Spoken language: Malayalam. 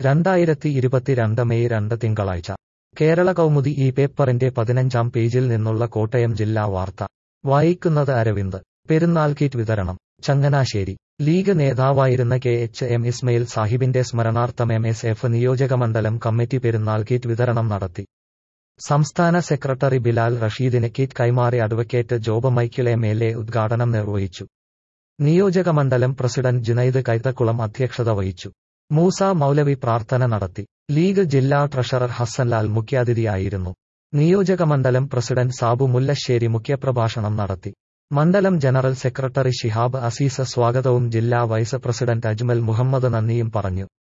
രണ്ടായിരത്തി ഇരുപത്തിരണ്ട് മെയ് രണ്ട് തിങ്കളാഴ്ച കേരള കൗമുദി ഈ പേപ്പറിന്റെ പതിനഞ്ചാം പേജിൽ നിന്നുള്ള കോട്ടയം ജില്ലാ വാർത്ത വായിക്കുന്നത് അരവിന്ദ് പെരുന്നാൾ കിറ്റ് വിതരണം ചങ്ങനാശ്ശേരി ലീഗ് നേതാവായിരുന്ന കെ എച്ച് എം ഇസ്മയിൽ സാഹിബിന്റെ സ്മരണാർത്ഥം എം എസ് എഫ് നിയോജകമണ്ഡലം കമ്മിറ്റി പെരുന്നാൾ കിറ്റ് വിതരണം നടത്തി സംസ്ഥാന സെക്രട്ടറി ബിലാൽ റഷീദിന് കിറ്റ് കൈമാറി advocate Job Michael M L A ഉദ്ഘാടനം നിർവഹിച്ചു നിയോജകമണ്ഡലം പ്രസിഡന്റ് ജുനൈദ് കൈതക്കുളം അധ്യക്ഷത വഹിച്ചു മൂസ മൗലവി പ്രാർത്ഥന നടത്തി ലീഗ് ജില്ലാ ട്രഷറർ ഹസ്സൻലാൽ മുഖ്യാതിഥിയായിരുന്നു നിയോജകമണ്ഡലം പ്രസിഡന്റ് സാബു മുല്ലശ്ശേരി മുഖ്യപ്രഭാഷണം നടത്തി മണ്ഡലം ജനറൽ സെക്രട്ടറി ഷിഹാബ് അസീസ് സ്വാഗതവും ജില്ലാ വൈസ് പ്രസിഡന്റ് അജ്മൽ മുഹമ്മദ് നന്ദിയും പറഞ്ഞു